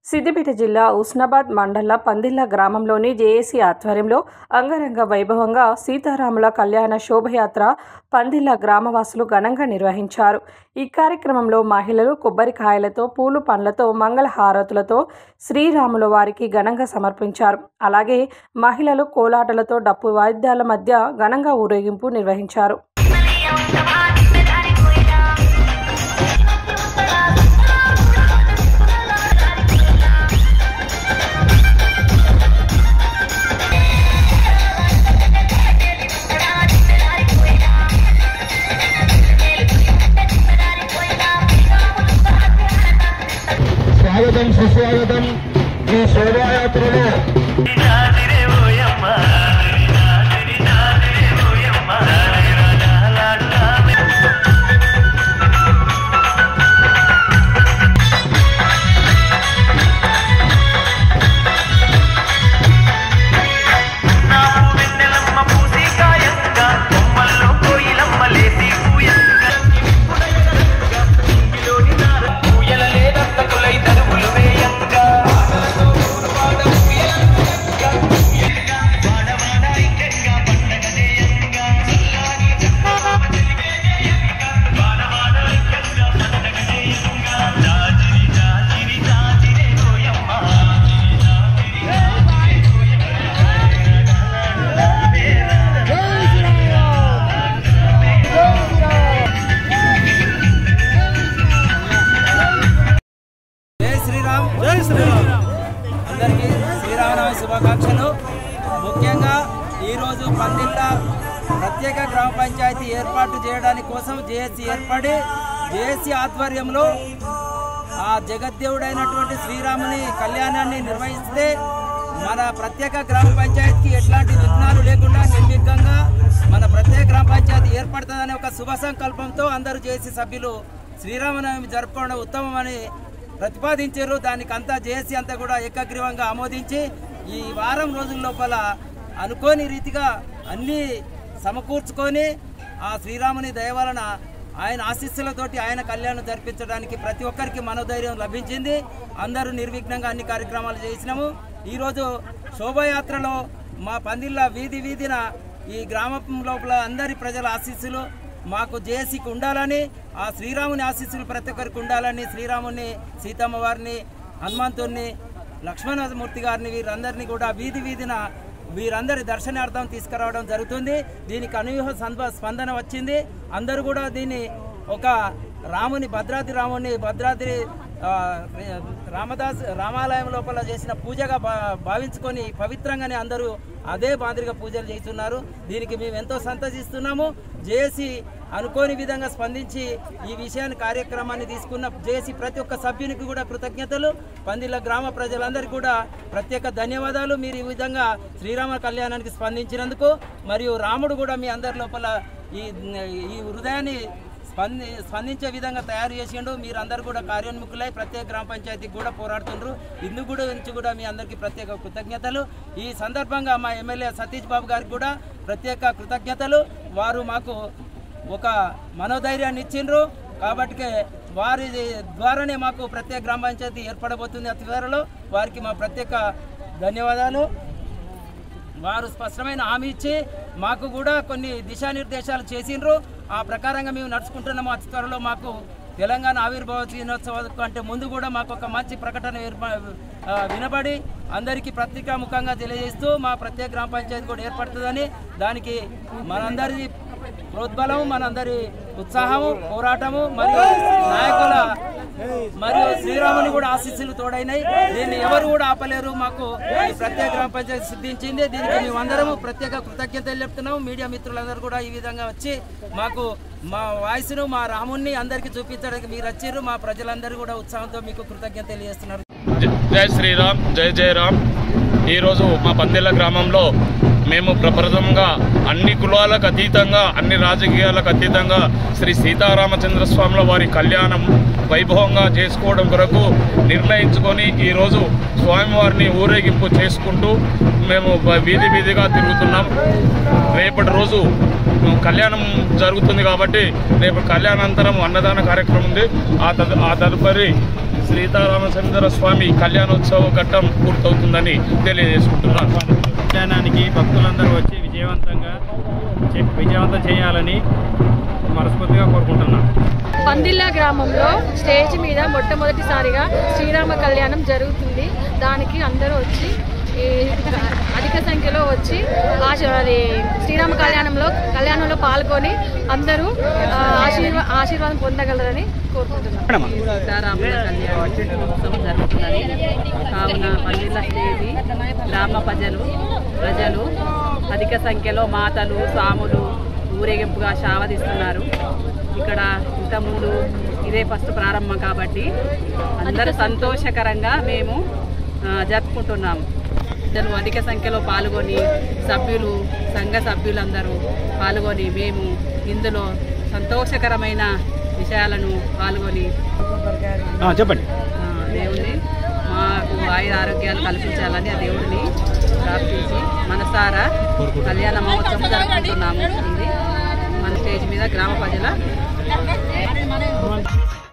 సిద్దిపేట జిల్లా ఉస్నాబాద్ మండల పందిళ్ళ గ్రామంలోని జేఏసీ ఆధ్వర్యంలో అంగరంగ వైభవంగా సీతారాముల కళ్యాణ శోభయాత్ర పందిళ్ళ గ్రామవాసులు ఘనంగా నిర్వహించారు ఈ కార్యక్రమంలో మహిళలు కొబ్బరికాయలతో పూలు పండ్లతో మంగళహారతులతో శ్రీరాముల వారికి ఘనంగా సమర్పించారు అలాగే మహిళలు కోలాటలతో డప్పు వాయిద్యాల మధ్య ఘనంగా ఊరేగింపు నిర్వహించారు స్వాగతం సుస్వాగతం ఈ శోభాయాత్రలో జై శ్రీరామ్ జై శ్రీరామ్ అందరికీ శ్రీరామనవమి శుభాకాంక్షలు ముఖ్యంగా ఈరోజు పందిళ్ళ ప్రత్యేక గ్రామ పంచాయతీ ఏర్పాటు చేయడానికి కోసం జేఏసీ ఏర్పడి జేఏసీ ఆధ్వర్యంలో ఆ జగద్దేవుడైనటువంటి శ్రీరాముని కళ్యాణాన్ని నిర్వహిస్తే మన ప్రత్యేక గ్రామ పంచాయతీకి ఎట్లాంటి విఘ్నాలు లేకుండా నిర్విఘ్నంగా మన ప్రత్యేక గ్రామ పంచాయతీ ఏర్పడుతుందనే ఒక శుభ సంకల్పంతో అందరూ జేఏసీ సభ్యులు శ్రీరామనవమి జరుపుకోవడం ఉత్తమమని ప్రతిపాదించారు దానికి అంతా జేఏసీ అంతా కూడా ఏకగ్రీవంగా ఆమోదించి ఈ వారం రోజుల లోపల అనుకోని రీతిగా అన్నీ సమకూర్చుకొని ఆ శ్రీరాముని దయ వలన ఆయన ఆశీస్సులతోటి ఆయన కళ్యాణం జరిపించడానికి ప్రతి ఒక్కరికి మనోధైర్యం లభించింది అందరూ నిర్విఘ్నంగా అన్ని కార్యక్రమాలు చేసినాము ఈరోజు శోభయాత్రలో మా పందిళ్ళ వీధి వీధిన ఈ గ్రామం లోపల అందరి ప్రజల ఆశీస్సులు మాకు జేఏసీకి ఉండాలని ఆ శ్రీరాముని ఆశీస్సులు ప్రతి ఒక్కరికి ఉండాలని శ్రీరాముని సీతమ్మ వారిని హనుమంతుడిని లక్ష్మణమూర్తి గారిని వీరందరినీ కూడా వీధి వీధిన వీరందరి దర్శనార్థం తీసుకురావడం జరుగుతుంది దీనికి అనూహ్య సంద- స్పందన వచ్చింది అందరూ కూడా దీన్ని ఒక రాముని భద్రాద్రి రాముని భద్రాద్రి ఆ, రామదాస్ రామాలయం లోపల చేసిన పూజగా భా- భావించుకొని పవిత్రంగానే అందరూ అదే మాదిరిగా పూజలు చేస్తున్నారు దీనికి మేము ఎంతో సంతోషిస్తున్నాము జేఏసీ అనుకోని విధంగా స్పందించి ఈ విషయాన్ని కార్యక్రమాన్ని తీసుకున్న జేఏసీ ప్రతి ఒక్క సభ్యునికి కూడా కృతజ్ఞతలు పందిళ్ళ గ్రామ ప్రజలందరికీ కూడా ప్రత్యేక ధన్యవాదాలు మీరు ఈ విధంగా శ్రీరామ కళ్యాణానికి స్పందించినందుకు మరియు రాముడు కూడా మీ అందరి లోపల ఈ ఈ హృదయాన్ని స్పంది స్పందించే విధంగా తయారు చేసిండు మీరు అందరు కూడా కార్యోన్ముఖులై ప్రత్యేక గ్రామ పంచాయతీకి కూడా పోరాడుతుండ్రు ఇందుకు కూడా నుంచి కూడా మీ అందరికీ ప్రత్యేక కృతజ్ఞతలు ఈ సందర్భంగా మా ఎమ్మెల్యే సతీష్ బాబు గారికి కూడా ప్రత్యేక కృతజ్ఞతలు వారు మాకు ఒక మనోధైర్యాన్ని ఇచ్చిండ్రు కాబట్టి వారి ద్వారానే మాకు ప్రత్యేక గ్రామ పంచాయతీ ఏర్పడబోతుంది అతి త్వరలో వారికి మా ప్రత్యేక ధన్యవాదాలు వారు స్పష్టమైన హామీ ఇచ్చి మాకు కూడా కొన్ని దిశానిర్దేశాలు చేసిండ్రు ఆ ప్రకారంగా మేము నడుచుకుంటున్నాము అతి త్వరలో మాకు తెలంగాణ ఆవిర్భావ దినోత్సవం కంటే ముందు కూడా మాకు ఒక మంచి ప్రకటన ఏర్ప ఆ, వినబడి అందరికీ పత్రికాముఖంగా తెలియజేస్తూ మా ప్రత్యేక గ్రామ పంచాయతీ కూడా ఏర్పడుతుందని దానికి మనందరి ప్రోద్బలం మనందరి ఉత్సాహము పోరాటము మరియు నాయకుల మరియు శ్రీరాముని కూడా ఆశీస్సులు తోడైనాయి దీన్ని ఎవరు కూడా ఆపలేరు మాకు ఈ ప్రత్యేక గ్రామ పంచాయతీ సిద్ధించింది దీనికి మేమందరము ప్రత్యేక కృతజ్ఞతలు చెప్తున్నాము మీడియా మిత్రులందరూ కూడా ఈ విధంగా వచ్చి మాకు మా వాయిస్ను మా రాముణ్ణి అందరికీ చూపించడానికి మీరు వచ్చారు మా ప్రజలందరూ కూడా ఉత్సాహంతో మీకు కృతజ్ఞత తెలియజేస్తున్నారు జ- జై శ్రీరామ్ జై జై రామ్ ఈరోజు మా పందిళ్ళ గ్రామంలో మేము ప్రప్రథమంగా అన్ని కులాలకు అతీతంగా అన్ని రాజకీయాలకు అతీతంగా శ్రీ సీతారామచంద్ర స్వాముల వారి కళ్యాణం వైభవంగా చేసుకోవడం కొరకు నిర్ణయించుకొని ఈరోజు స్వామివారిని ఊరేగింపు చేసుకుంటూ మేము బ- వీధి వీధిగా తిరుగుతున్నాం రేపటి రోజు కళ్యాణం జరుగుతుంది కాబట్టి రేపు కళ్యాణానంతరం అన్నదాన కార్యక్రమం ఉంది ఆ తదు ఆ తదుపరి సీతారామచంద్ర స్వామి కళ్యాణోత్సవ ఘట్టం పూర్తవుతుందని తెలియజేసుకుంటున్నాను కళ్యాణానికి భక్తులందరూ వచ్చి విజయవంతంగా చే- విజయవంతం చేయాలని మనస్ఫూర్తిగా కోరుకుంటున్నాను పందిల్లా గ్రామంలో స్టేజ్ మీద మొట్టమొదటిసారిగా శ్రీరామ కళ్యాణం జరుగుతుంది దానికి అందరూ వచ్చి ఈ అధిక సంఖ్యలో వచ్చి ఆశ అది శ్రీరామ కళ్యాణంలో కళ్యాణంలో పాల్గొని అందరూ ఆ, ఆశీర్వా ఆశీర్వాదం పొందగలరని కోరుకుంటున్నాను సీతారాముల కళ్యాణోత్సవం జరుగుతున్నది కావున పందిళ్ళ స్టేజి గ్రామ ప్రజలు ప్రజలు అధిక సంఖ్యలో మాతలు సాములు ఊరేగింపుగా శావదిస్తున్నారు ఇక్కడ ఇంతకుముందు ఇదే ఫస్ట్ ప్రారంభం కాబట్టి అందరూ సంతోషకరంగా మేము ఆ, జరుపుకుంటున్నాము ప్రజలు అధిక సంఖ్యలో పాల్గొని సభ్యులు సంఘ సభ్యులందరూ పాల్గొని మేము ఇందులో సంతోషకరమైన విషయాలను పాల్గొని చెప్పండి ఆ, దేవుణ్ణి మాకు ఆయుర ఆరోగ్యాలు కల్పించాలని ఆ దేవుడిని ప్రార్థించి మనసారా కళ్యాణ మహోత్సవం జరుపుకుంటున్నాము ఇది మన స్టేజ్ మీద గ్రామ ప్రజల